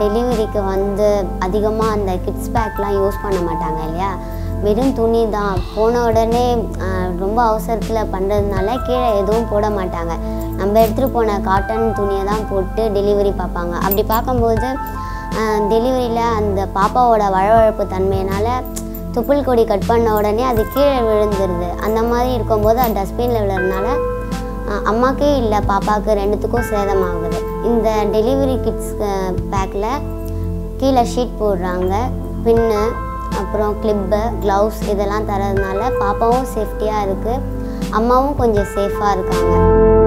டெலிவரிக்கு வந்து அதிகமாக அந்த கிட்ஸ் பேக்லாம் யூஸ் பண்ண மாட்டாங்க இல்லையா வெறும் துணி தான் போன உடனே ஆஹ், ரொம்ப அவசரத்தில் பண்ணுறதுனால கீழே எதுவும் போட மாட்டாங்க நம்ம எடுத்துகிட்டு போன காட்டன் துணியை தான் போட்டு டெலிவரி பார்ப்பாங்க அப்படி பார்க்கும்போது டெலிவரியில் அந்த பாப்பாவோட வழவழப்பு தன்மையினால் துப்புள் கொடி கட் பண்ண உடனே அது கீழே விழுந்துருது அந்த மாதிரி இருக்கும்போது அது டஸ்ட்பினில் விழுறதுனால அஹ் அம்மாக்கே இல்லை பாப்பாவுக்கு ரெண்டுத்துக்கும் சேதமாகுது இந்த டெலிவரி கிட்ஸ் பேக்கில் கீழே ஷீட் போடுறாங்க பின்னு அப்புறம் கிளிப்பு க்ளவுஸ் இதெல்லாம் தரதுனால பாப்பாவும் சேஃப்டியாக இருக்குது அம்மாவும் கொஞ்சம் சேஃபாக இருக்காங்க